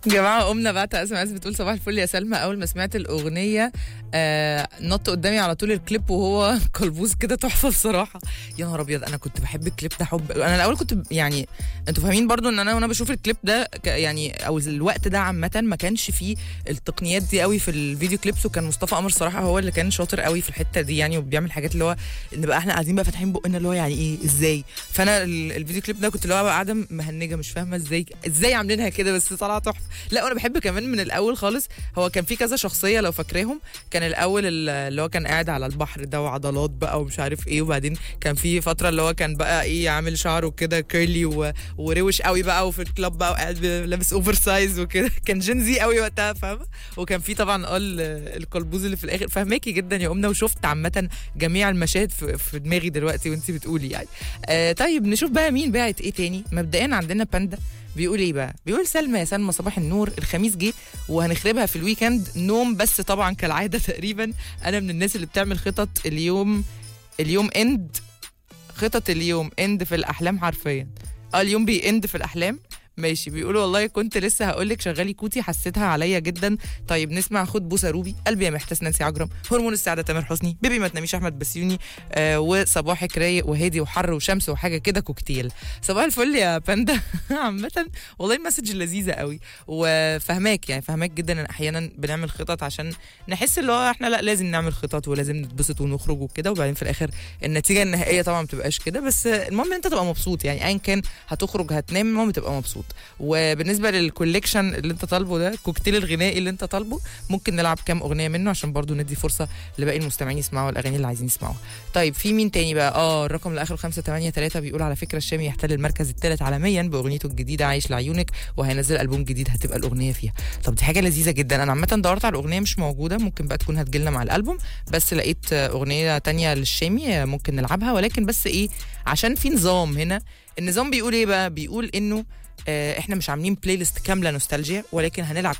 جماعة أمنا بعت اس ام اس بتقول صباح الفل يا سلمى أول ما سمعت الأغنية آه نط قدامي على طول الكليب وهو قلبوز كده تحفة بصراحة يا نهار أبيض أنا كنت بحب الكليب ده حب أنا الأول كنت ب- يعني أنتوا فاهمين برضو إن أنا وأنا بشوف الكليب ده ك- يعني أو الوقت ده عامة ما كانش فيه التقنيات دي قوي في الفيديو كليبس وكان مصطفى قمر صراحة هو اللي كان شاطر قوي في الحتة دي يعني وبيعمل حاجات اللي هو ان بقى احنا قاعدين بقى فاتحين بقنا اللي هو يعني ايه ازاي فانا ال- الفيديو كليب ده كنت اللي هو بقى قاعده مهنجه مش فاهمه ازاي ازاي عاملينها كده بس طالعه تحفه لا وانا بحب كمان من الاول خالص هو كان في كذا شخصيه لو فاكراهم كان الاول ال- اللي هو كان قاعد على البحر ده وعضلات بقى ومش عارف ايه وبعدين كان في فتره اللي هو كان بقى ايه عامل شعره كده كيرلي و... وروش قوي بقى وفي الكلاب بقى وقاعد ب- لابس اوفر سايز وكده كان جينزي قوي وقتها فاهمه وكان في طبعا اه ال- القلبوز اللي في الاخر فهماكي جدا يا امنا وشفت عامه جميع المشاهد في, في دماغي دلوقتي وانت بتقولي يعني آه طيب نشوف بقى مين باعت ايه تاني مبدئيا عندنا باندا بيقول ايه بقى بيقول سلمى يا سلمى صباح النور الخميس جه وهنخربها في الويكند نوم بس طبعا كالعاده تقريبا انا من الناس اللي بتعمل خطط اليوم اليوم اند خطط اليوم اند في الاحلام حرفيا اه اليوم بيند في الاحلام ماشي بيقولوا والله كنت لسه هقول لك شغالي كوتي حسيتها عليا جدا طيب نسمع خد بوسه روبي قلبي يا محتاس نانسي عجرم هرمون السعاده تامر حسني بيبي ما تناميش احمد بسيوني آه وصباحك رايق وهادي وحر وشمس وحاجه كده كوكتيل صباح الفل يا باندا عامه والله المسج لذيذه قوي وفهماك يعني فهماك جدا ان احيانا بنعمل خطط عشان نحس اللي هو احنا لا لازم نعمل خطط ولازم نتبسط ونخرج وكده وبعدين في الاخر النتيجه النهائيه طبعا ما بتبقاش كده بس المهم انت تبقى مبسوط يعني ايا كان هتخرج هتنام المهم تبقى مبسوط وبالنسبه للكوليكشن اللي انت طالبه ده الكوكتيل الغنائي اللي انت طالبه ممكن نلعب كام اغنيه منه عشان برضو ندي فرصه لباقي المستمعين يسمعوا الاغاني اللي عايزين يسمعوها طيب في مين تاني بقى اه الرقم اللي اخره 583 بيقول على فكره الشامي يحتل المركز الثالث عالميا باغنيته الجديده عايش لعيونك وهينزل البوم جديد هتبقى الاغنيه فيها طب دي حاجه لذيذه جدا انا عامه دورت على الاغنيه مش موجوده ممكن بقى تكون هتجيلنا مع الالبوم بس لقيت آه، اغنيه تانية للشامي آه، ممكن نلعبها ولكن بس ايه عشان في نظام هنا النظام بيقول ايه بقى بيقول انه آه، احنا مش عاملين بلاي ليست كامله نوستالجيا ولكن هنلعب